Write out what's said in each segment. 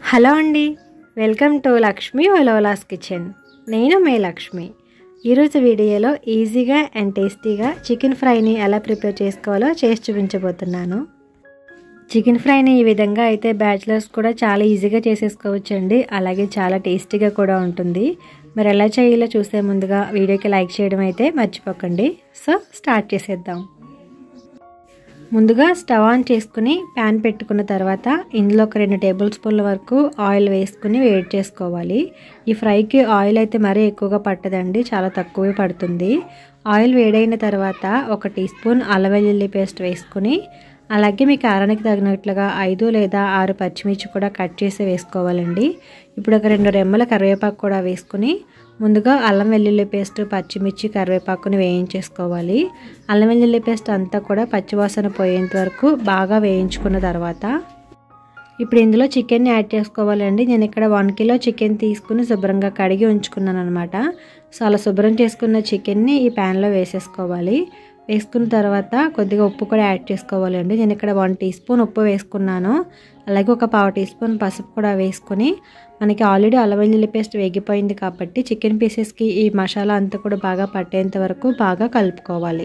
hello అండి welcome to Lakshmi ఒలోలాస్ kitchen నేను మే లక్ష్మి ఈరోజు వీడియోలో ఈజీగా అండ్ టేస్టీగా చికెన్ ఫ్రైని ఎలా ప్రిపేర్ చేసుకోవాలో చేసి చూపించబోతున్నాను చికెన్ ఫ్రైని ఈ విధంగా అయితే బ్యాచిలర్స్ కూడా చాలా ఈజీగా చేసేసుకోవచ్చండి అలాగే చాలా టేస్టీగా కూడా ఉంటుంది మరి ఎలా చేయాలో చూసే ముందుగా వీడియోకి లైక్ చేయడం అయితే మర్చిపోకండి సో స్టార్ట్ చేసేద్దాం ముందుగా స్టవ్ ఆన్ చేసుకుని ప్యాన్ పెట్టుకున్న తర్వాత ఇందులో ఒక రెండు టేబుల్ స్పూన్ల వరకు ఆయిల్ వేసుకుని వేడి చేసుకోవాలి ఈ ఫ్రైకి ఆయిల్ అయితే మరీ ఎక్కువగా పట్టదండి చాలా తక్కువే పడుతుంది ఆయిల్ వేడైన తర్వాత ఒక టీ స్పూన్ అల్లం వెల్లుల్లి పేస్ట్ వేసుకుని అలాగే మీ కారానికి తగినట్లుగా ఐదు లేదా ఆరు పచ్చిమిర్చి కూడా కట్ చేసి వేసుకోవాలండి ఇప్పుడు ఒక రెండు రెమ్మల కరివేపాకు కూడా వేసుకుని ముందుగా అల్లం వెల్లుల్లి పేస్ట్ పచ్చిమిర్చి కరివేపాకుని వేయించేసుకోవాలి అల్లం వెల్లుల్లి పేస్ట్ అంతా కూడా పచ్చివాసన పోయేంత వరకు బాగా వేయించుకున్న తర్వాత ఇప్పుడు ఇందులో చికెన్ని యాడ్ చేసుకోవాలండి నేను ఇక్కడ వన్ కిలో చికెన్ తీసుకుని శుభ్రంగా కడిగి ఉంచుకున్నాను అనమాట సో అలా శుభ్రం చేసుకున్న చికెన్ని ఈ ప్యాన్లో వేసేసుకోవాలి వేసుకున్న తర్వాత కొద్దిగా ఉప్పు కూడా యాడ్ చేసుకోవాలండి నేను ఇక్కడ వన్ టీ స్పూన్ ఉప్పు వేసుకున్నాను అలాగే ఒక పావు టీ స్పూన్ పసుపు కూడా వేసుకుని మనకి ఆల్రెడీ అల్లం వెల్లుల్లి పేస్ట్ వేగిపోయింది కాబట్టి చికెన్ పీసెస్కి ఈ మసాలా అంతా కూడా బాగా పట్టేంత వరకు బాగా కలుపుకోవాలి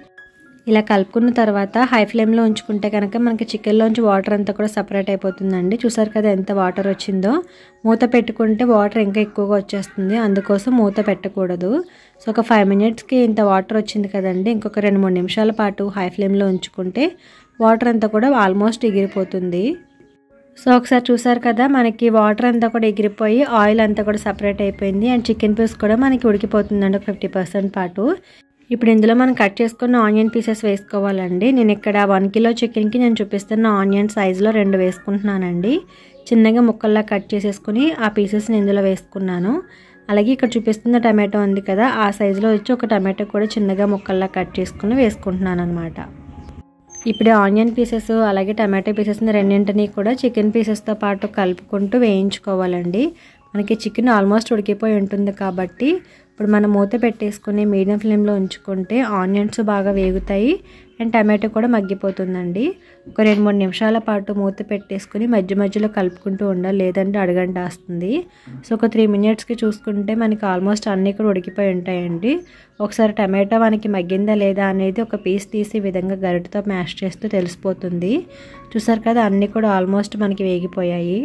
ఇలా కలుపుకున్న తర్వాత హై ఫ్లేమ్లో ఉంచుకుంటే కనుక మనకి చికెన్లోంచి వాటర్ అంతా కూడా సపరేట్ అయిపోతుందండి చూసారు కదా ఎంత వాటర్ వచ్చిందో మూత పెట్టుకుంటే వాటర్ ఇంకా ఎక్కువగా వచ్చేస్తుంది అందుకోసం మూత పెట్టకూడదు సో ఒక ఫైవ్ మినిట్స్కి ఇంత వాటర్ వచ్చింది కదండి ఇంకొక రెండు మూడు నిమిషాల పాటు హై ఫ్లేమ్లో ఉంచుకుంటే వాటర్ అంతా కూడా ఆల్మోస్ట్ ఎగిరిపోతుంది సో ఒకసారి చూసారు కదా మనకి వాటర్ అంతా కూడా ఎగిరిపోయి ఆయిల్ అంతా కూడా సపరేట్ అయిపోయింది అండ్ చికెన్ పీస్ కూడా మనకి ఉడికిపోతుందండి ఒక ఫిఫ్టీ పర్సెంట్ పాటు ఇప్పుడు ఇందులో మనం కట్ చేసుకున్న ఆనియన్ పీసెస్ వేసుకోవాలండి నేను ఇక్కడ వన్ కిలో చికెన్కి నేను చూపిస్తున్న ఆనియన్ సైజులో రెండు వేసుకుంటున్నానండి చిన్నగా ముక్కల్లా కట్ చేసేసుకుని ఆ పీసెస్ని ఇందులో వేసుకున్నాను అలాగే ఇక్కడ చూపిస్తున్న టమాటో ఉంది కదా ఆ సైజులో వచ్చి ఒక టమాటో కూడా చిన్నగా ముక్కల్లా కట్ చేసుకుని వేసుకుంటున్నాను అనమాట ఇప్పుడు ఆనియన్ పీసెస్ అలాగే టమాటో పీసెస్ని రెండింటిని కూడా చికెన్ పీసెస్తో పాటు కలుపుకుంటూ వేయించుకోవాలండి మనకి చికెన్ ఆల్మోస్ట్ ఉడికిపోయి ఉంటుంది కాబట్టి ఇప్పుడు మనం మూత పెట్టేసుకుని మీడియం ఫ్లేమ్లో ఉంచుకుంటే ఆనియన్స్ బాగా వేగుతాయి అండ్ టమాటో కూడా మగ్గిపోతుందండి ఒక రెండు మూడు నిమిషాల పాటు మూత పెట్టేసుకుని మధ్య మధ్యలో కలుపుకుంటూ ఉండాలి లేదంటే అడగంట వస్తుంది సో ఒక త్రీ మినిట్స్కి చూసుకుంటే మనకి ఆల్మోస్ట్ అన్నీ కూడా ఉడికిపోయి ఉంటాయండి ఒకసారి టమాటో మనకి మగ్గిందా లేదా అనేది ఒక పీస్ తీసి విధంగా గరిటతో మ్యాష్ చేస్తూ తెలిసిపోతుంది చూసారు కదా అన్నీ కూడా ఆల్మోస్ట్ మనకి వేగిపోయాయి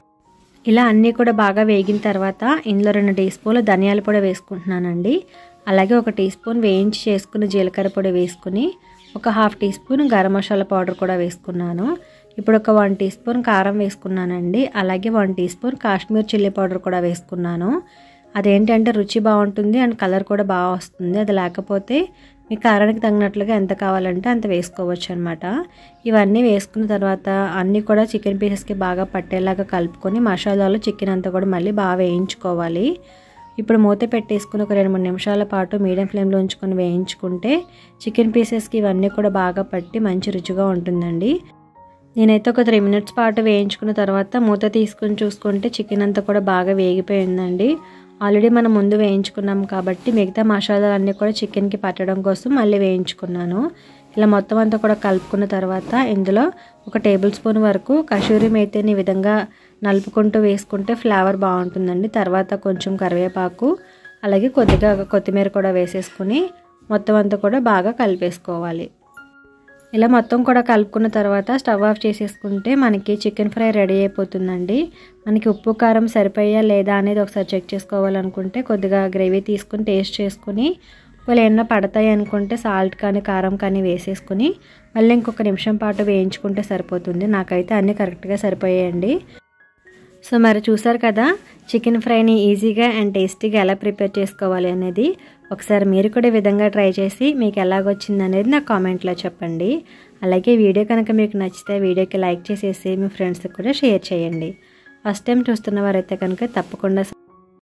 ఇలా అన్నీ కూడా బాగా వేగిన తర్వాత ఇందులో రెండు టీ స్పూన్లు ధనియాల పొడి వేసుకుంటున్నానండి అలాగే ఒక టీ స్పూన్ వేయించి చేసుకున్న జీలకర్ర పొడి వేసుకుని ఒక half teaspoon garam masala powder కూడా వేసుకున్నాను ఇప్పుడు ఒక వన్ టీ స్పూన్ కారం వేసుకున్నానండి అలాగే one teaspoon Kashmir chilli powder కూడా వేసుకున్నాను అదేంటంటే రుచి బాగుంటుంది అండ్ కలర్ కూడా బాగా వస్తుంది అది లేకపోతే మీ కారానికి తగినట్లుగా ఎంత కావాలంటే అంత వేసుకోవచ్చు అనమాట ఇవన్నీ వేసుకున్న తర్వాత అన్నీ కూడా చికెన్ పీసెస్కి బాగా పట్టేలాగా కలుపుకొని మసాలాలో చికెన్ అంతా కూడా మళ్ళీ బాగా వేయించుకోవాలి ఇప్పుడు మూత పెట్టేసుకుని ఒక రెండు మూడు నిమిషాల పాటు మీడియం ఫ్లేమ్లో ఉంచుకొని వేయించుకుంటే చికెన్ పీసెస్కి ఇవన్నీ కూడా బాగా పట్టి మంచి రుచిగా ఉంటుందండి నేనైతే ఒక త్రీ మినిట్స్ పాటు వేయించుకున్న తర్వాత మూత తీసుకుని చూసుకుంటే చికెన్ అంతా కూడా బాగా వేగిపోయిందండి ఆల్రెడీ మనం ముందు వేయించుకున్నాం కాబట్టి మిగతా మసాలాలన్నీ కూడా చికెన్కి పట్టడం కోసం మళ్ళీ వేయించుకున్నాను ఇలా మొత్తం అంతా కూడా కలుపుకున్న తర్వాత ఇందులో ఒక టేబుల్ స్పూన్ వరకు కషూరి మేతిని ఈ విధంగా నలుపుకుంటూ వేసుకుంటే ఫ్లేవర్ బాగుంటుందండి తర్వాత కొంచెం కరివేపాకు అలాగే కొద్దిగా కొత్తిమీర కూడా వేసేసుకుని మొత్తం అంతా కూడా బాగా కలిపేసుకోవాలి ఇలా మొత్తం కూడా కలుపుకున్న తర్వాత స్టవ్ ఆఫ్ చేసేసుకుంటే మనకి చికెన్ ఫ్రై రెడీ అయిపోతుందండి మనకి ఉప్పు కారం సరిపోయా లేదా అనేది ఒకసారి చెక్ చేసుకోవాలనుకుంటే కొద్దిగా గ్రేవీ తీసుకుని టేస్ట్ చేసుకుని ఒకవేళ ఏమన్నా పడతాయి అనుకుంటే సాల్ట్ కానీ కారం కానీ వేసేసుకుని మళ్ళీ ఇంకొక నిమిషం పాటు వేయించుకుంటే సరిపోతుంది నాకైతే అన్నీ కరెక్ట్గా సరిపోయాయండి సో మరి చూసారు కదా చికెన్ ఫ్రైని ఈజీగా అండ్ టేస్టీగా ఎలా ప్రిపేర్ చేసుకోవాలి అనేది ఒకసారి మీరు కూడా ఈ విధంగా ట్రై చేసి మీకు ఎలాగొచ్చింది అనేది నాకు కామెంట్లో చెప్పండి అలాగే వీడియో కనుక మీకు నచ్చితే వీడియోకి లైక్ చేసేసి మీ ఫ్రెండ్స్కి కూడా షేర్ చేయండి ఫస్ట్ టైం చూస్తున్న వారైతే కనుక తప్పకుండా